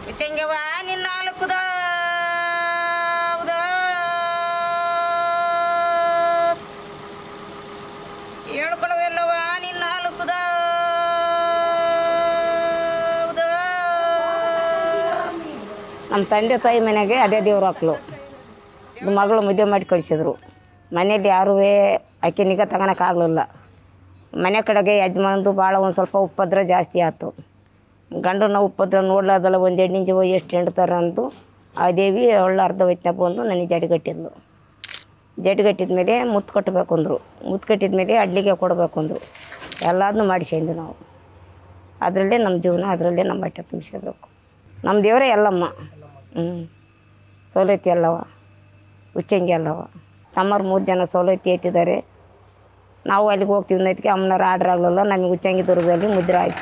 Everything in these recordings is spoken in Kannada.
ಬಿಚ್ಚಂಗೆವ ನಿನ್ನ ನಾಲ್ಕುದ ಹೇಳ್ಕೊಳ್ಳೋದೆಲ್ಲವ ನಿನ್ನ ನಾಲ್ಕುದ ನಮ್ಮ ತಂದೆ ತಾಯಿ ಮನೆಗೆ ಅದೇ ದೇವ್ರ ಹಾಕ್ಲು ಮಗಳು ಮದುವೆ ಮಾಡಿ ಕಳಿಸಿದ್ರು ಮನೇಲಿ ಯಾರೂ ಆಕೆ ನಿಗ ತಗೊಳಕ್ಕಾಗಲಿಲ್ಲ ಮನೆ ಕಡೆಗೆ ಯಜಮಾನ್ದು ಭಾಳ ಒಂದು ಸ್ವಲ್ಪ ಉಪದ್ರ ಜಾಸ್ತಿ ಆಯ್ತು ಗಂಡನ ಉಪದ್ರ ನೋಡ್ಲಾರ್ದಲ್ಲ ಒಂದು ಹೆಣ್ಣಿನ ಜೀವ ಎಷ್ಟು ಹೆಂಡ್ತಾರ ಅಂದು ಆ ದೇವಿ ಒಳ್ಳೆ ಅರ್ಧ ವಯಸ್ಸಿನ ಬಂದು ನನಗೆ ಜಡಿಗಟ್ಟಿದ್ಲು ಜಡಿಗಟ್ಟಿದ ಮೇಲೆ ಮುತ್ತು ಕಟ್ಟಬೇಕು ಅಂದರು ಮುತ್ತು ಕಟ್ಟಿದ ಮೇಲೆ ಅಡ್ಲಿಗೆ ಕೊಡಬೇಕು ಅಂದರು ಎಲ್ಲದನ್ನೂ ಮಾಡಿಸ್ಕೊಂಡು ನಾವು ಅದರಲ್ಲೇ ನಮ್ಮ ಜೀವನ ಅದರಲ್ಲೇ ನಮ್ಮ ಬಟ್ಟೆ ತುಂಬಿಸ್ಕೋಬೇಕು ನಮ್ಮ ದೇವರೇ ಎಲ್ಲಮ್ಮ ಹ್ಞೂ ಸೌಲತಿ ಅಲ್ಲವ ಉಚ್ಚಂಗಿ ಅಲ್ಲವ ತಮ್ಮರು ಮೂರು ಜನ ಸೌಲತಿ ಇಟ್ಟಿದ್ದಾರೆ ನಾವು ಅಲ್ಲಿಗೆ ಹೋಗ್ತೀವಿ ಅನ್ನೋದಕ್ಕೆ ಅಮ್ಮನವ್ರು ಆರ್ಡ್ರ್ ಆಗಲಿಲ್ಲ ನಮಗೆ ಉಚ್ಚಂಗಿ ದುರ್ಗದಲ್ಲಿ ಮುದ್ರೆ ಆಯ್ತು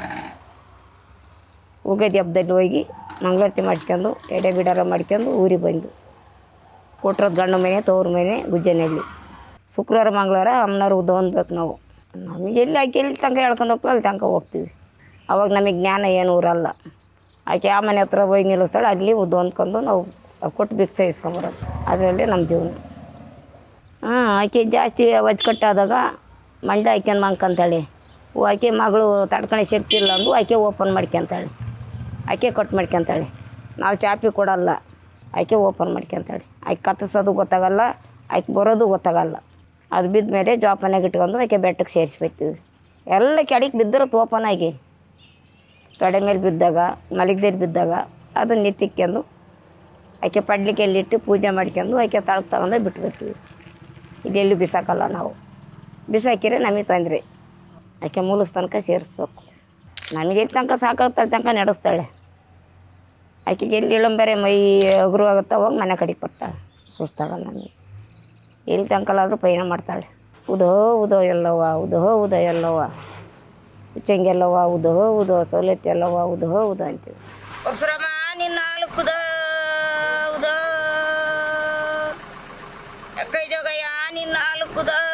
ಉಗಾದಿ ಹಬ್ಬದಲ್ಲಿ ಹೋಗಿ ಮಂಗಳಾರತಿ ಮಾಡಿಸ್ಕೊಂಡು ಎಡೆ ಬಿಡಾರ ಮಾಡ್ಕೊಂಡು ಊರಿಗೆ ಬಂದು ಕೊಟ್ಟಿರೋದು ಗಂಡು ಮನೆ ತವ್ರ ಮನೆ ಗುಜ್ಜನಹಳ್ಳಿ ಶುಕ್ರವಾರ ಮಂಗಳವಾರ ಅಮ್ಮನವ್ರು ಉದ್ದ ಹೊಂದ್ಬೇಕು ನಾವು ನಮಗೆ ಎಲ್ಲಿ ಆಕೆ ಎಲ್ಲಿ ತನಕ ಹೇಳ್ಕೊಂಡು ಹೋಗ್ತೀವಿ ಅಲ್ಲಿ ತನಕ ಹೋಗ್ತೀವಿ ಅವಾಗ ನಮಗೆ ಜ್ಞಾನ ಏನು ಊರಲ್ಲ ಆಕೆ ಆ ಮನೆ ಹತ್ರ ಹೋಗಿ ನಿಲ್ಲಿಸ್ತಾಳೆ ಅಲ್ಲಿ ಉದ್ದು ಹೊಂದ್ಕೊಂಡು ನಾವು ಕೊಟ್ಟು ಭಿಕ್ಷೆ ಇಸ್ಕೊಂಬರೋದು ಅದರಲ್ಲೇ ನಮ್ಮ ಜೀವನ ಹಾಂ ಆಕೆ ಜಾಸ್ತಿ ಕಟ್ಟಾದಾಗ ಮಂಡ ಹಾಕ್ಯಂಡು ಮಂಕಂತಾಳೆ ಓ ಆಕೆ ಮಗಳು ತಡ್ಕೊಳೋ ಶಕ್ತಿ ಇಲ್ಲ ಅಂದು ಆಕೆ ಓಪನ್ ಮಾಡ್ಕೊಂತಾಳೆ ಆಕೆ ಕಟ್ ಮಾಡ್ಕೊಂತಾಳೆ ನಾವು ಚಾಪಿ ಕೊಡಲ್ಲ ಆಕೆ ಓಪನ್ ಮಾಡ್ಕೊಂತಾಳೆ ಆಕೆ ಕತ್ತರಿಸೋದು ಗೊತ್ತಾಗಲ್ಲ ಆಕೆ ಬರೋದು ಗೊತ್ತಾಗಲ್ಲ ಅದು ಬಿದ್ದ ಮೇಲೆ ಜೋಪಾನಾಗ ಇಟ್ಕೊಂಡು ಆಕೆ ಬೆಟ್ಟಕ್ಕೆ ಸೇರಿಸ್ಬಿಡ್ತೀವಿ ಎಲ್ಲ ಕೆಳಗೆ ಬಿದ್ದಿರುತ್ತೆ ಓಪನ್ ಆಗಿ ತೊಡೆ ಮೇಲೆ ಬಿದ್ದಾಗ ಮಲಗದೇಲಿ ಬಿದ್ದಾಗ ಅದು ನಿತ್ತಿಕ್ಕೊಂಡು ಆಕೆ ಪಡ್ಲಿಕ್ಕೆ ಎಲ್ಲಿಟ್ಟು ಪೂಜೆ ಮಾಡ್ಕೊಂಡು ಆಕೆ ತಳಗೆ ತಗೊಂಡು ಬಿಟ್ಬಿಡ್ತೀವಿ ಇದೆಲ್ಲಿ ಬಿಸಾಕಲ್ಲ ನಾವು ಬಿಸಾಕಿದ್ರೆ ನಮಗೆ ತೊಂದರೆ ಆಕೆ ಮೂಲಸ್ ತನಕ ಸೇರಿಸ್ಬೇಕು ನಮಗೆ ಎಲ್ಲಿ ತನಕ ಸಾಕಾಗ್ತಾಳೆ ತನಕ ನಡೆಸ್ತಾಳೆ ಆಕೆಗೆ ಎಲ್ಲಿ ಇಳಂಬರೆ ಮೈ ಅಗುರು ಆಗುತ್ತಾ ಹೋಗಿ ಮನೆ ಕಡೆಗೆ ಬರ್ತಾಳೆ ಸುಸ್ತಾಗಲ್ಲ ನಮಗೆ ಎಲ್ಲಿ ತನಕಲಾದರೂ ಪಯಣ ಮಾಡ್ತಾಳೆ ಉದೋ ಉದೋ ಎಲ್ಲವ ಉದೋ ಉದೋ ಎಲ್ಲವ ಹುಚ್ಚಂಗೆಲ್ಲವ ಉದೋ ಉದೋ ಸವಲತ್ತು ಎಲ್ಲವ ಉದೋ ಉದೋ ಅಂತೀವಿ ಪರಶುರಾಮ ನಿನ್ನ ನಾಲ್ಕುದ ಉದ ಎಕ್ಕೈ ಜೋಗಯ್ಯ ನಿನ್ನ ನಾಲ್ಕುದ